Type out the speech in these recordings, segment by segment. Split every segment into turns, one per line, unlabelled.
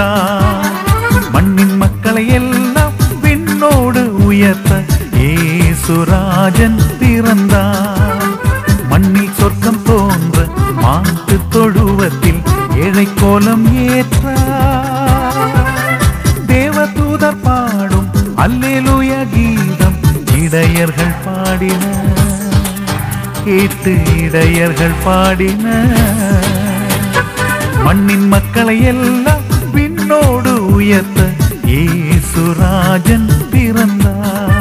பிறந்தார் மண்ணின் மக்களை எல்லாம் விண்ணோடு உயர்த்த ஏசுராஜன் பிறந்தார் மண்ணில் சொர்க்கம் தோன்ற மாட்டு தொழுவத்தில் ஏழை கோலம் ஏற்றார் தேவதூதர் பாடும் அல்லேலூய கீதம் இடையர்கள் பாடின கேட்டு இடையர்கள் பாடின மண்ணின் மக்களை எல்லாம் விண்ணோடு உயர்த்த ஏசுராஜன் பிறந்தார்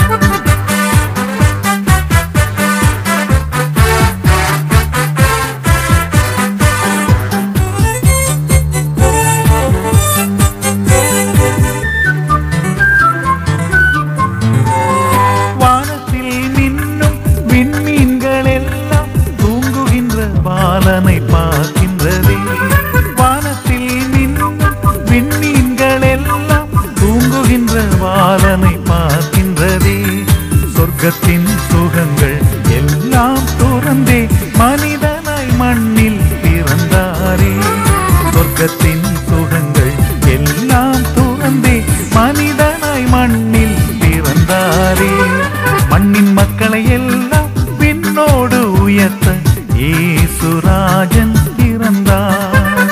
வானத்தில் மின்னும் விண்மீன்கள் எல்லாம் தூங்குகின்ற பாலனை பார்க்கின்றதே வானத்தில் மின்னும் விண்மீன்கள் எல்லாம் தூங்குகின்ற பாலனை பார்க்கின்றதே சொர்க்கத்தின் சுகங்கள் எல்லாம் துறந்தே மனிதனாய் மண்ணில் பிறந்தாரே சொர்க்கத்தின் சுகங்கள் எல்லாம் துறந்தே மனிதனாய் மண்ணில் பிறந்தாரே மண்ணின் மக்களை எல்லாம் விண்ணோடு உயர்த்த ஏசுராஜன் பிறந்தார்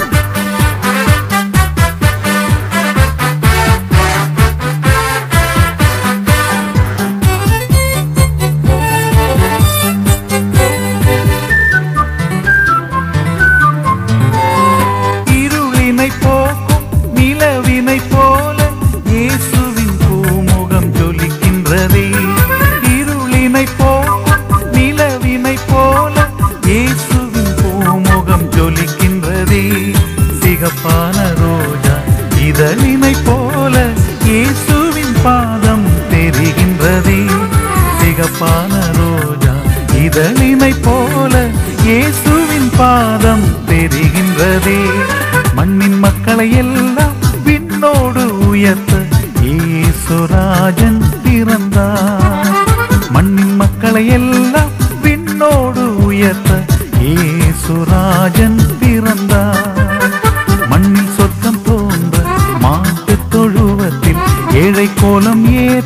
இருளினை போக்கும் நிலவினை போல இயேசுவின் பூமுகம் ஜொலிக்கின்றதே இருளினை போக்கும் நிலவினை போல இயேசுவின் பூமுகம் ஜொலிக்கின்றதே சிகப்பான ரோஜா இதழினை போல இயேசுவின் பாதம் தெரிகின்றதே சிகப்பான ரோஜா இதழினை போல இயேசுவின் பாதம் தெரிகின்றதே மண்ணின் மக்களை எல்லாம் விண்ணோடு உயர்த்த ஏசுராஜன் பிறந்தார் மண்ணின் மக்களை எல்லாம் விண்ணோடு உயர்த்த ஏசுராஜன் பிறந்தார் மண்ணில் சொர்க்கம் தோன்ற மாட்டுத் தொழுவத்தில் ஏழை கோலம்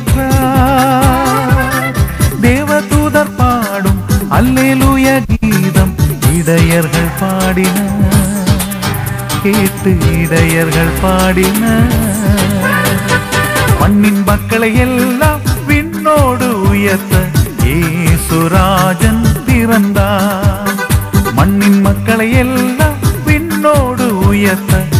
ஏற்றார் தேவதூதர் பாடும் அல்லேலூய கீதம் இடையர்கள் பாடின கேட்டு இடையர்கள் பாடின மண்ணின் மக்களை எல்லாம் விண்ணோடு உயர்த்த ஏசுராஜன் பிறந்தார் மண்ணின் மக்களை எல்லாம் விண்ணோடு உயர்த்த